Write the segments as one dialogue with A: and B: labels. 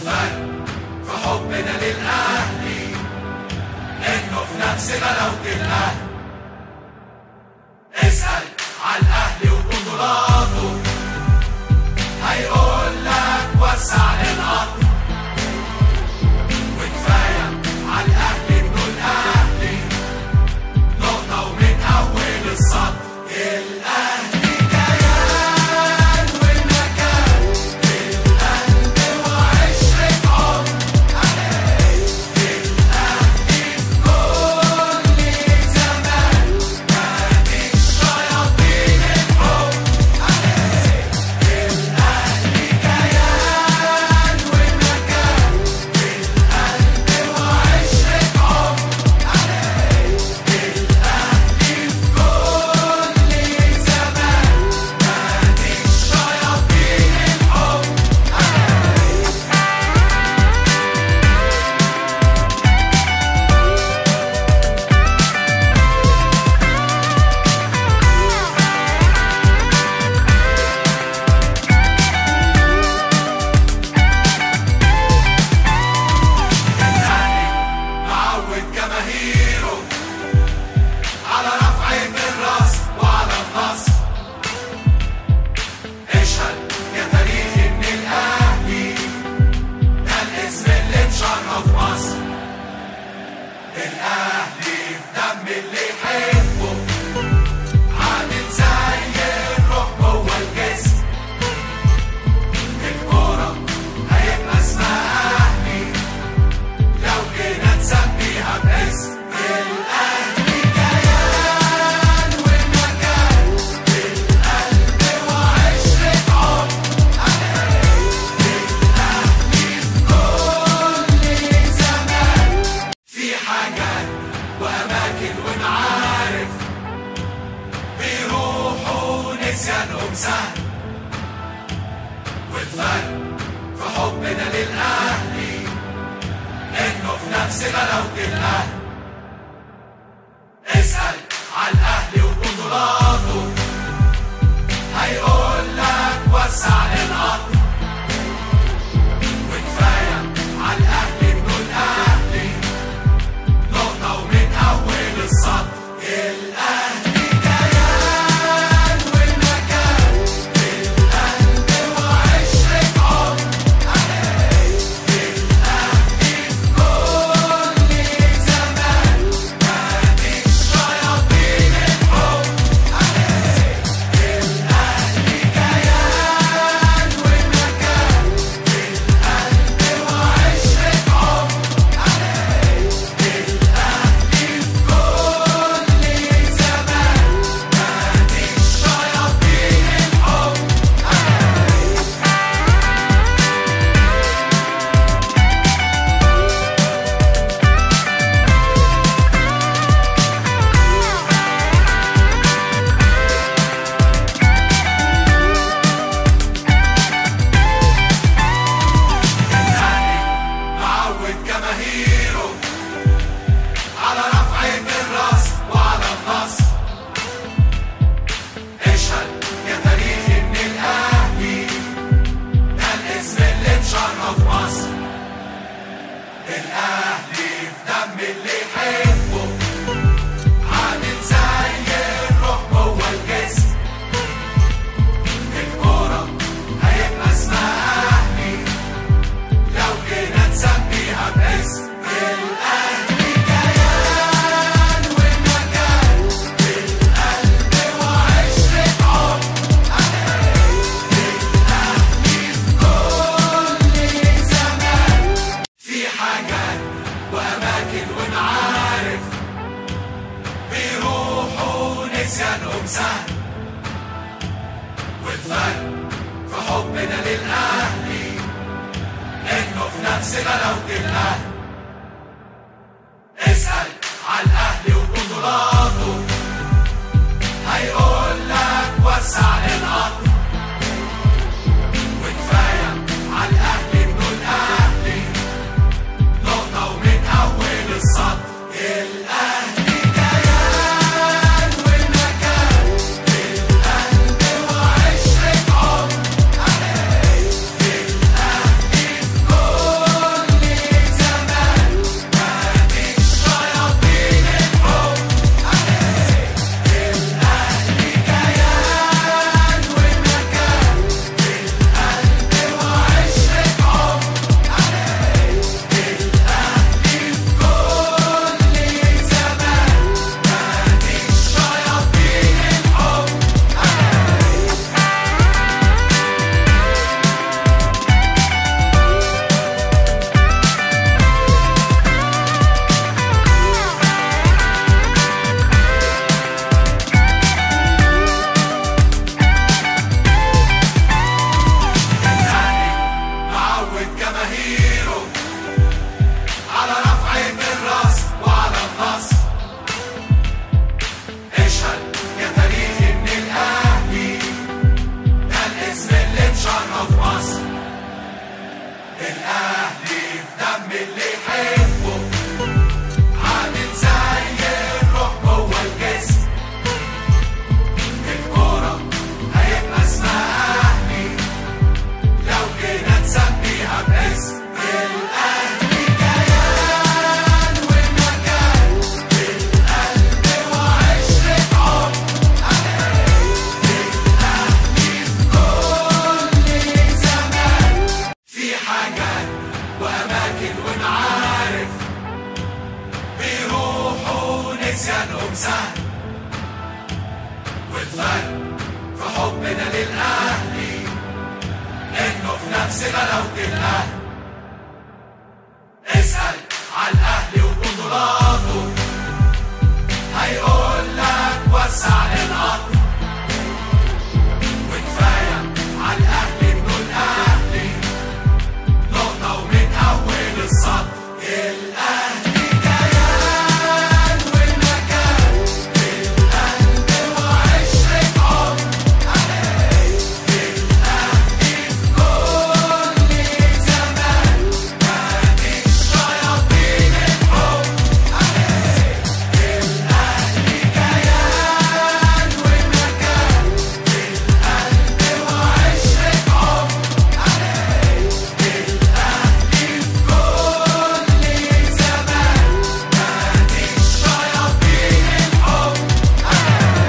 A: والفرق في حبنا للأهلي إنه في نفس غلاوة الأهل اسأل على الأهلي وبطولاته هيقول لك وسع للقطر وكفاية على الأهلي إنه الأهلي نقطة ومن أول السطر الأهلي كيان والمكان في القلب وعشرة عمر الأهلي في كل زمان نادي الشياطين الحب الأهلي كيان والمكان في القلب وعشرة عمر الأهلي في كل زمان نادي الشياطين الحب الأهلي معود جماهيره على رفعة الراس وعلى النصر اشهد يا تاريخ ان الاهلي ده الاسم اللي مشرف مصر الاهلي في دم اللي يحبه عامل زي الروح جوه الجسم الكورة هيبقى اسمها اهلي لو جينا نسميها باسم الأهلي كيان والمكان في القلب وعشرة عمر الأهلي في كل زمان في حاجات وأماكن ومعارف بيروحوا نسيانهم سهل والفرق في حبنا للأهلي انه في نفس غلاوة الاهل اسأل على الاهلي وبطولاته هيقول لك وسع للقطر وكفاية على الاهلي انه الاهلي نقطة ومن اول السطر الاهلي كيان والمكان في القلب وعشرة عمر كل زمان نادي الشياطين الحب الأهلي كيان والمكان في القلب وعشرة عمر الأهلي كل زمان نادي الشياطين الحب الأهلي معود جماهيره على رفعة الراس وعلى النصر اشهد يا تاريخ ان الاهلي ده الاسم اللي مشرف مصر الاهلي في دم اللي يحبه عامل زي الروح جوه الجسم الكورة هيبقى اسمها اهلي لو جينا نسميها باسم الأهلي كيان والمكان في القلب وعشرة عمر الأهلي في كل زمان في حاجات وأماكن ومعارف بيروحوا نسيانهم سهل والفرق في حبنا للأهلي انه في نفس غلاوة الاهل اسأل على الاهلي وبطولاته هيقول لك وسع للقطر وكفاية على الاهلي انه الاهلي نقطة ومن اول السطر الاهلي كيان والمكان في القلب وعشرة عمر الأهلي نفس غلاوة الأهل اسأل على الأهلي وبطولاته هيقول لك وسع للقطر وكفاية على الأهلي إنه الأهلي نقطة ومن أول السطر الأهلي كيان والمكان في القلب وعشرة عمر الأهلي في كل زمان نادي الشياطين الحب الأهلي كيان والمكان في القلب وعشرة عمر الأهلي في كل زمان نادي الشياطين الحب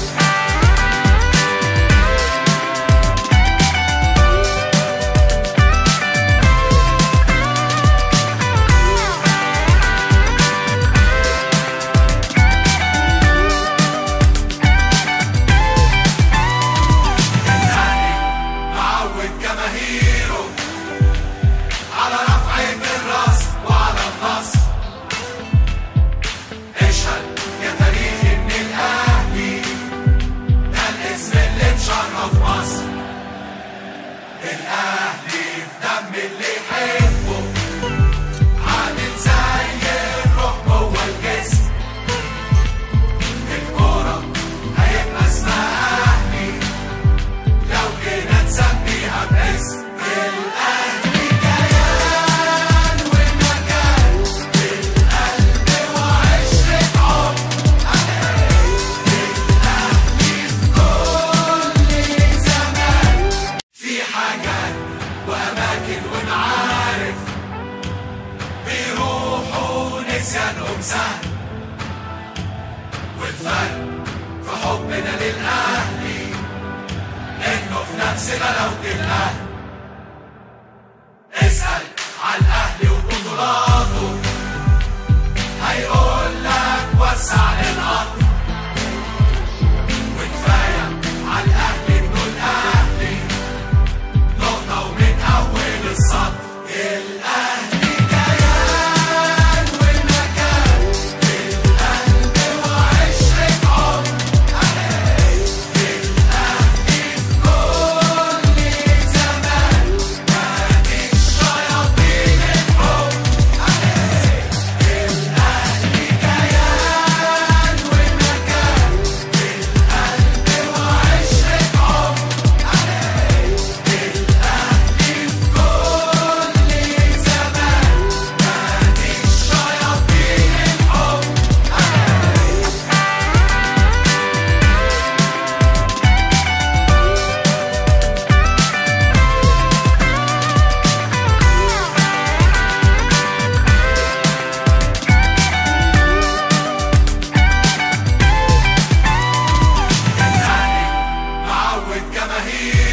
A: الأهلي معود جماهيره على رفعة الراس وعلى النصر اشهد يا تاريخ ان الاهلي ده الاسم اللي مشرف مصر الاهلي في دم اللي يحبه عامل زي الروح جوه الجسم الكورة هيبقى اسمها اهلي لو جينا نسميها باسم الأهلي كيان والمكان في القلب وعشرة عمر الأهلي في كل زمان في حاجات وأماكن ونعارف بيروحوا نسيانهم سهل والفرق في حبنا للأهلي إنه في نفس غلاوة الأهل